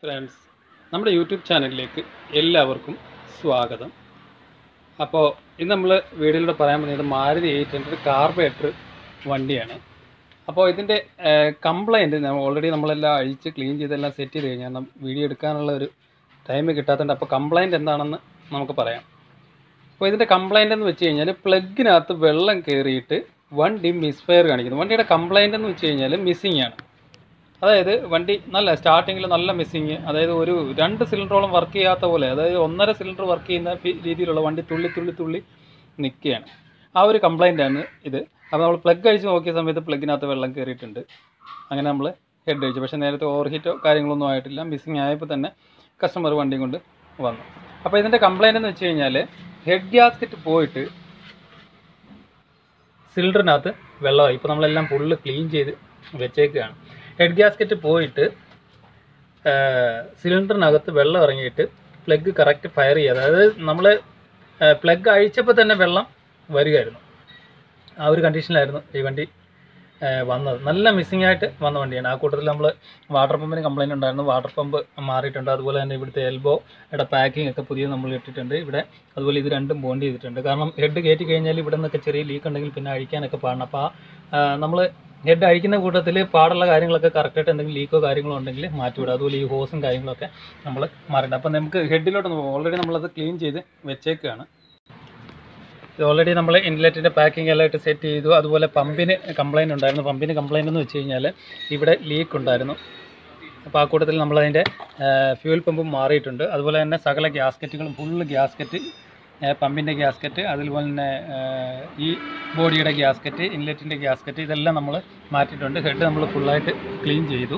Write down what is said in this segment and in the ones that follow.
friends നമ്മുടെ YouTube ചാനലിലേക്ക് എല്ലാവർക്കും സ്വാഗതം അപ്പോൾ ഇന്ന് നമ്മൾ വീഡിയോയിലൂടെ പറയാൻ പോകുന്നത് മാരുതി എയ്റ്റ് ഹൺഡ്രഡ് കാർബേറ്റർ വണ്ടിയാണ് അപ്പോൾ ഇതിൻ്റെ കംപ്ലൈൻറ്റ് ഓൾറെഡി നമ്മളെല്ലാം അഴിച്ച് ക്ലീൻ ചെയ്തെല്ലാം സെറ്റ് ചെയ്ത് കഴിഞ്ഞാൽ നം- വീഡിയോ എടുക്കാനുള്ള ഒരു ടൈം കിട്ടാത്തതുകൊണ്ട് അപ്പോൾ കംപ്ലൈൻറ്റ് എന്താണെന്ന് നമുക്ക് പറയാം അപ്പോൾ ഇതിൻ്റെ കംപ്ലൈൻ്റ് എന്ന് വെച്ച് കഴിഞ്ഞാൽ പ്ലഗിനകത്ത് വെള്ളം കയറിയിട്ട് വണ്ടി മിസ്ഫയർ കാണിക്കുന്നു വണ്ടിയുടെ കംപ്ലൈൻ്റ് എന്ന് വെച്ച് കഴിഞ്ഞാൽ മിസ്സിങ് ആണ് അതായത് വണ്ടി നല്ല സ്റ്റാർട്ടിങ്ങിൽ നല്ല മിസ്സിങ് അതായത് ഒരു രണ്ട് സിലിണ്ടറോളം വർക്ക് ചെയ്യാത്ത പോലെ അതായത് ഒന്നര സിലിണ്ടർ വർക്ക് ചെയ്യുന്ന ഫി- രീതിയിലുള്ള വണ്ടി തുള്ളി തുള്ളി തുള്ളി നിൽക്കുകയാണ് ആ ഒരു കംപ്ലൈൻ്റ് ആണ് ഇത് അപ്പോൾ നമ്മൾ പ്ലഗ് അഴിച്ച് നോക്കിയ സമയത്ത് പ്ലഗിനകത്ത് വെള്ളം കയറിയിട്ടുണ്ട് അങ്ങനെ നമ്മൾ ഹെഡ് അഴിച്ചു പക്ഷേ നേരത്തെ ഓവർ ഹീറ്റോ കാര്യങ്ങളൊന്നും ആയിട്ടില്ല മിസ്സിങ് ആയപ്പോൾ തന്നെ കസ്റ്റമർ വണ്ടിയും കൊണ്ട് വന്നു അപ്പോൾ ഇതിൻ്റെ കംപ്ലൈൻ്റ് എന്ന് വെച്ച് കഴിഞ്ഞാൽ ഹെഡ് ഗ്യാസ്കറ്റ് പോയിട്ട് സിലിണ്ടറിനകത്ത് വെള്ളമായി ഇപ്പോൾ നമ്മളെല്ലാം ഫുള്ള് ക്ലീൻ ചെയ്ത് വെച്ചേക്കുകയാണ് ഹെഡ് ഗ്യാസ്കറ്റ് പോയിട്ട് സിലിണ്ടറിനകത്ത് വെള്ളം ഇറങ്ങിയിട്ട് പ്ലഗ് കറക്റ്റ് ഫയർ ചെയ്യുക അതായത് നമ്മൾ പ്ലഗ് അഴിച്ചപ്പോൾ തന്നെ വെള്ളം വരികയായിരുന്നു ആ ഒരു കണ്ടീഷനിലായിരുന്നു ഈ വണ്ടി ആ, വന്നത് നല്ല മിസ്സിംഗ് ആയിട്ട് വന്ന വണ്ടിയാണ് ആ കൂട്ടത്തിൽ നമ്മൾ വാട്ടർ പമ്പിന് കംപ്ലൈൻറ്റ് ഉണ്ടായിരുന്നു വാട്ടർ പമ്പ് മാറിയിട്ടുണ്ട് അതുപോലെ തന്നെ ഇവിടുത്തെ എൽബോയുടെ പാക്കിംഗ് ഒക്കെ പുതിയ നമ്മൾ ഇട്ടിട്ടുണ്ട് ഇവിടെ അതുപോലെ ഇത് രണ്ടും ബോണ്ട് ചെയ്തിട്ടുണ്ട് കാരണം ഹെഡ് കയറ്റി കഴിഞ്ഞാൽ ഇവിടെ നിന്നൊക്കെ ചെറിയ ലീക്ക് ഉണ്ടെങ്കിൽ പിന്നെ അഴിക്കാനൊക്കെ പാടണം അപ്പോൾ ആ നമ്മൾ ഹെഡ് അഴിക്കുന്ന കൂട്ടത്തിൽ പാടുള്ള കാര്യങ്ങളൊക്കെ കറക്റ്റായിട്ട് എന്തെങ്കിലും ലീക്കോ കാര്യങ്ങളോ ഉണ്ടെങ്കിൽ മാറ്റിവിടുക അതുപോലെ ഈ ഹോസും കാര്യങ്ങളൊക്കെ നമ്മൾ മാറേണ്ട അപ്പോൾ നമുക്ക് ഹെഡിലോട്ട് ഓൾറെഡി നമ്മളത് ക്ലീൻ ചെയ്ത് വെച്ചേക്കുകയാണ് ഇത് ഓൾറെഡി നമ്മൾ ഇൻലെറ്റിൻ്റെ പാക്കിംഗ് എല്ലാം ഇട്ട് സെറ്റ് ചെയ്തു അതുപോലെ പമ്പിന് കംപ്ലൈൻറ്റ് ഉണ്ടായിരുന്നു പമ്പിന് കംപ്ലൈൻറ്റ് എന്ന് വെച്ച് കഴിഞ്ഞാൽ ഇവിടെ ലീക്ക് ഉണ്ടായിരുന്നു അപ്പോൾ ആ കൂട്ടത്തിൽ നമ്മളതിൻ്റെ ഫ്യൂൽ പമ്പും മാറിയിട്ടുണ്ട് അതുപോലെ തന്നെ സകല ഗ്യാസ്കറ്റുകളും ഫുള്ള് ഗ്യാസ്കറ്റ് പമ്പിൻ്റെ ഗ്യാസ്കറ്റ് അതുപോലെ തന്നെ ആ, ഈ ബോഡിയുടെ ഗ്യാസ്കറ്റ് ഇൻലെറ്റിൻ്റെ ഗ്യാസ്കറ്റ് ഇതെല്ലാം നമ്മൾ മാറ്റിയിട്ടുണ്ട് ഹെഡ് നമ്മൾ ഫുള്ളായിട്ട് ക്ലീൻ ചെയ്തു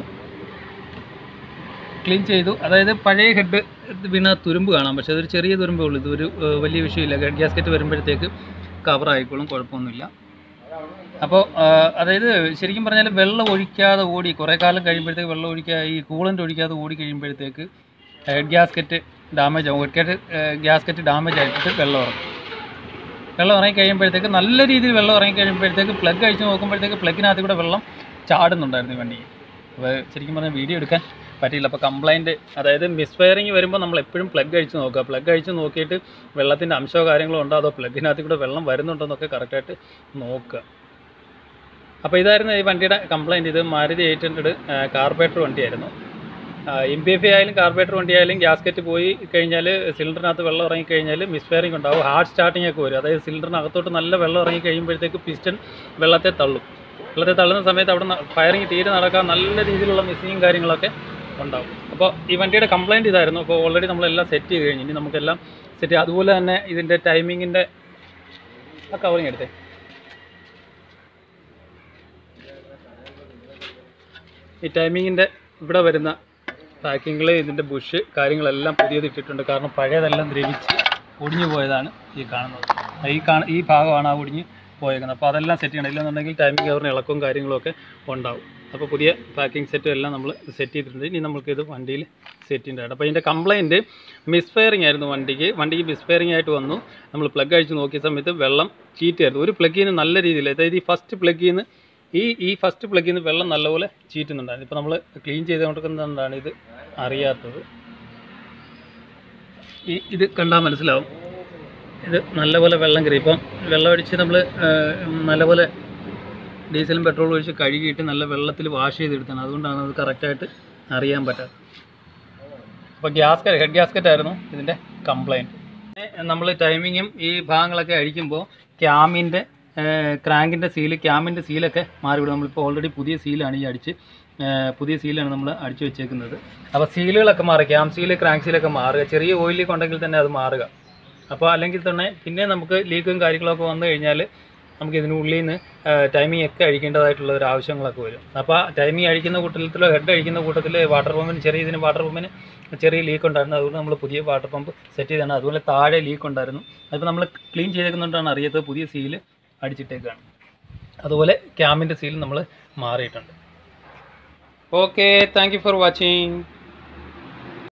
ക്ലീൻ ചെയ്തു അതായത് പഴയ ഹെഡ് വീണ തുരുമ്പ് കാണാം പക്ഷേ അതൊരു ചെറിയ തുരുമ്പേ ഉള്ളൂ ഇതൊരു ഏഹ്, വലിയ വിഷയമില്ല ഹെഡ് ഗ്യാസ്കറ്റ് വരുമ്പോഴത്തേക്ക് കവർ ആയിക്കോളും കുഴപ്പമൊന്നുമില്ല അപ്പോൾ അതായത് ശരിക്കും പറഞ്ഞാൽ വെള്ളം ഒഴിക്കാതെ ഓടി കുറേ കാലം കഴിയുമ്പോഴത്തേക്ക് വെള്ളം ഒഴിക്കാതെ ഈ കൂളൻ്റ് ഒഴിക്കാതെ ഓടി കഴിയുമ്പോഴത്തേക്ക് ഹെഡ് ഗ്യാസ്കറ്റ് ഡാമേജ് ആവും ഹെഡ് ഗ്യാസ്കറ്റ് ഡാമേജ് ആയിട്ട് വെള്ളം ഇറങ്ങും വെള്ളം ഇറങ്ങി കഴിയുമ്പോഴത്തേക്ക് നല്ല രീതിയിൽ വെള്ളം ഇറങ്ങി കഴിയുമ്പോഴത്തേക്ക് പ്ലഗ് അഴിച്ച് നോക്കുമ്പോഴത്തേക്ക് പ്ലഗിനകത്ത് കൂടെ വെള്ളം ചാടുന്നുണ്ടായിരുന്നു ഈ വണ്ടിക്ക് അപ്പോൾ ശരിക്കും പറഞ്ഞാൽ വീഡിയോ എടുക്കാൻ പറ്റിയില്ല അപ്പോൾ കംപ്ലൈൻറ്റ് അതായത് മിസ്ഫയറിങ് വരുമ്പോൾ നമ്മൾ എപ്പോഴും പ്ലഗ് അഴിച്ച് നോക്കുക പ്ലഗ് അഴിച്ച് നോക്കിയിട്ട് വെള്ളത്തിൻ്റെ അംശമോ കാര്യങ്ങളോ ഉണ്ടോ അതോ പ്ലഗിനകത്ത് കൂടെ വെള്ളം വരുന്നുണ്ടോ എന്നൊക്കെ കറക്റ്റായിട്ട് നോക്കുക അപ്പോൾ ഇതായിരുന്നു ഈ വണ്ടിയുടെ കംപ്ലൈൻറ്റ് ഇത് മാരുതി എയ്റ്റ് ഹൺഡ്രഡ് കാർബേറ്റർ വണ്ടിയായിരുന്നു എം പി എഫ് ആയാലും കാർബേറ്റർ വണ്ടി ആയാലും ഗ്യാസ്കറ്റ് പോയി കഴിഞ്ഞാൽ സിലിണ്ടറിനകത്ത് വെള്ളം ഇറങ്ങി കഴിഞ്ഞാൽ മിസ്ഫയറിംഗ് ഉണ്ടാവും ഹാർഡ് സ്റ്റാർട്ടിംഗ് ഒക്കെ വരും അതായത് സിലിണ്ടറിനകത്തോട്ട് നല്ല വെള്ളം ഇറങ്ങി കഴിയുമ്പോഴത്തേക്ക് പിസ്റ്റൺ വെള്ളത്തെ തള്ളും വെള്ളത്തെ തള്ളുന്ന സമയത്ത് അവിടെ ഫയറിംഗ് തീരെ നടക്കാൻ നല്ല രീതിയിലുള്ള മിസ്സിങ്ങും കാര്യങ്ങളൊക്കെ ഉണ്ടാവും അപ്പോൾ ഈ വണ്ടിയുടെ കംപ്ലൈൻറ്റ് ഇതായിരുന്നു അപ്പോൾ ഓൾറെഡി നമ്മളെല്ലാം സെറ്റ് ചെയ്ത് കഴിഞ്ഞു ഇനി നമുക്കെല്ലാം സെറ്റ് അതുപോലെ തന്നെ ഇതിൻ്റെ ടൈമിങ്ങിൻ്റെ ആ കവറിങ് എടുത്തേ ഈ ടൈമിങ്ങിൻ്റെ ഇവിടെ വരുന്ന പാക്കിങ്ങിൽ ഇതിൻ്റെ ബുഷ് കാര്യങ്ങളെല്ലാം പുതിയത് ഇട്ടിട്ടുണ്ട് കാരണം പഴയതെല്ലാം ദ്രവിച്ച് ഒടിഞ്ഞു പോയതാണ് ഈ കാണുന്നത് ഈ കാണ ഈ ഭാഗമാണ് ആ ഒടിഞ്ഞ് പോയേക്കുന്നത് അപ്പോൾ അതെല്ലാം സെറ്റ് ചെയ്യണം ഇല്ലെന്നുണ്ടെങ്കിൽ ടൈമിംഗ് കവറിന് ഇളക്കവും കാര്യങ്ങളൊക്കെ ഉണ്ടാവും അപ്പോൾ പുതിയ പാക്കിംഗ് സെറ്റും എല്ലാം നമ്മൾ സെറ്റ് ചെയ്തിട്ടുണ്ട് ഇനി നമുക്ക് ഇത് വണ്ടിയിൽ സെറ്റ് ചെയ്യേണ്ടതാണ് അപ്പോൾ ഇതിൻ്റെ കംപ്ലയിൻറ്റ് മിസ്ഫയറിംഗ് ആയിരുന്നു വണ്ടിക്ക് വണ്ടിക്ക് മിസ്ഫയറിംഗ് ആയിട്ട് വന്നു നമ്മൾ പ്ലഗ് അഴിച്ച് നോക്കിയ സമയത്ത് വെള്ളം ചീറ്റായിരുന്നു ഒരു പ്ലഗിൽ നിന്ന് നല്ല രീതിയിൽ അതായത് ഈ ഫസ്റ്റ് പ്ലഗിൽ നിന്ന് ഈ ഈ ഫസ്റ്റ് പ്ലഗിൽ നിന്ന് വെള്ളം നല്ലപോലെ ചീറ്റുന്നുണ്ടായിരുന്നു ഇപ്പോൾ നമ്മൾ ക്ലീൻ ചെയ്ത് കൊണ്ടിരിക്കുന്നതുകൊണ്ടാണ് ഇത് അറിയാത്തത് ഈ ഇത് കണ്ടാൽ മനസ്സിലാവും ഇത് നല്ലപോലെ വെള്ളം കയറി ഇപ്പം വെള്ളം അടിച്ച് നമ്മൾ നല്ലപോലെ ഡീസലും പെട്രോളും ഒഴിച്ച് കഴുകിയിട്ട് നല്ല വെള്ളത്തിൽ വാഷ് ചെയ്തെടുത്താണ് അതുകൊണ്ടാണ് അത് കറക്റ്റായിട്ട് അറിയാൻ പറ്റാത്തത് അപ്പോൾ ഗ്യാസ്കറ്റ് ഹെഡ് ഗ്യാസ്കറ്റ് ആയിരുന്നു ഇതിൻ്റെ കംപ്ലയിൻറ്റ് നമ്മൾ ടൈമിങ്ങും ഈ ഭാഗങ്ങളൊക്കെ അഴിക്കുമ്പോൾ ക്യാമിൻ്റെ ക്രാങ്കിൻ്റെ സീല് ക്യാമിൻ്റെ സീലൊക്കെ മാറിവിടും നമ്മളിപ്പോൾ ഓൾറെഡി പുതിയ സീലാണ് ഈ അടിച്ച് ഏഹ് പുതിയ സീലാണ് നമ്മൾ അടിച്ചു വെച്ചേക്കുന്നത് അപ്പോൾ സീലുകളൊക്കെ മാറുക ക്യാം സീല് ക്രാങ്ക് സീലൊക്കെ മാറുക ചെറിയ ഓയിൽ ലീക്ക് ഉണ്ടെങ്കിൽ തന്നെ അത് മാറുക അപ്പോൾ അല്ലെങ്കിൽ തന്നെ പിന്നെ നമുക്ക് ലീക്കും കാര്യങ്ങളൊക്കെ വന്നു കഴിഞ്ഞാൽ നമുക്ക് ഇതിനുള്ളിൽ നിന്ന് ടൈമിംഗ് ഒക്കെ അഴിക്കേണ്ടതായിട്ടുള്ള ഒരു ആവശ്യങ്ങളൊക്കെ വരും അപ്പോൾ ടൈമിംഗ് അഴിക്കുന്ന കൂട്ടത്തിലോ ഹെഡ് അഴിക്കുന്ന കൂട്ടത്തിൽ വാട്ടർ പമ്പിന് ചെറിയ ഇതിന് വാട്ടർ പമ്പിന് ചെറിയ ലീക്ക് ഉണ്ടായിരുന്നു അതുകൊണ്ട് നമ്മൾ പുതിയ വാട്ടർ പമ്പ് സെറ്റ് ചെയ്താണ് അതുപോലെ താഴെ ലീക്ക് ഉണ്ടായിരുന്നു അതിപ്പോൾ നമ്മൾ ക്ലീൻ ചെയ്തേക്കുന്നതുകൊണ്ടാണ് അറിയാത്തത് പുതിയ സീല് അടിച്ചിട്ടേക്കാണ് അതുപോലെ ക്യാമിൻ്റെ സീൽ നമ്മൾ മാറിയിട്ടുണ്ട് okay thank you for watching